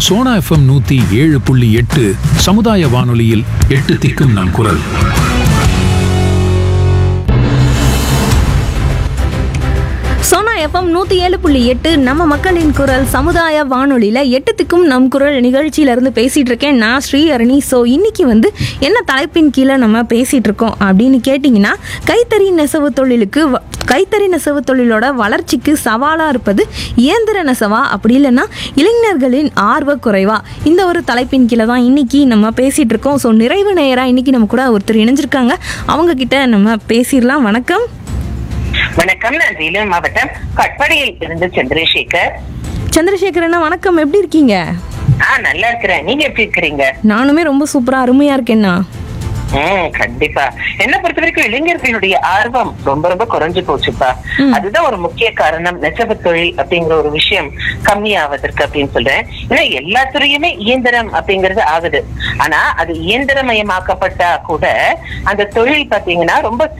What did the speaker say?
Sona FM நூத்தி ஏழு புள்ளி எட்டு சமுதாய வானொலியில் எட்டு திக்கும் நம் குரல் சோனா எஃப்எம் நூற்றி ஏழு புள்ளி எட்டு நம்ம மக்களின் குரல் சமுதாய வானொலியில் எட்டுத்துக்கும் நம் குரல் நிகழ்ச்சியிலேருந்து பேசிகிட்டு இருக்கேன் நான் ஸ்ரீ அருணி ஸோ இன்னைக்கு வந்து என்ன தலைப்பின் கீழே நம்ம பேசிகிட்டு இருக்கோம் அப்படின்னு கேட்டிங்கன்னா கைத்தறி நெசவு தொழிலுக்கு வ- கைத்தறி நெசவு தொழிலோட வளர்ச்சிக்கு சவாலாக இருப்பது இயந்திர நெசவா அப்படி இல்லைன்னா இளைஞர்களின் ஆர்வ குறைவா இந்த ஒரு தலைப்பின் கீழே தான் இன்னைக்கு நம்ம பேசிகிட்டு இருக்கோம் ஸோ நிறைவு நேராக இன்னைக்கு நம்ம கூட ஒருத்தர் இணைஞ்சிருக்காங்க அவங்க கிட்ட நம்ம பேசிடலாம் வணக்கம் வணக்கம் நான் வேலூர் மாவட்டம் கட்பாடியில் இருந்து சந்திரசேகர் சந்திரசேகரண்ணா வணக்கம் எப்படி இருக்கீங்க ஆ நல்லா இருக்கிறேன் நீங்க எப்படி இருக்கிறீங்க நானுமே ரொம்ப சூப்பரா அருமையா இருக்கேண்ணா ம் கண்டிப்பா என்ன பொறுத்த வரைக்கும் இளைஞர்களுடைய ஆர்வம் ரொம்ப ரொம்ப குறைஞ்சு போச்சுப்பா அதுதான் ஒரு முக்கிய காரணம் நெசவு தொழில் அப்படிங்கிற ஒரு விஷயம் கம்மியாவதற்கு அப்படின்னு சொல்றேன் ஏன்னா எல்லா துறையுமே இயந்திரம் அப்படிங்கிறது ஆகுது ஆனா அது இயந்திரமயமாக்கப்பட்டா கூட அந்த தொழில் பாத்தீங்கன்னா ரொம்ப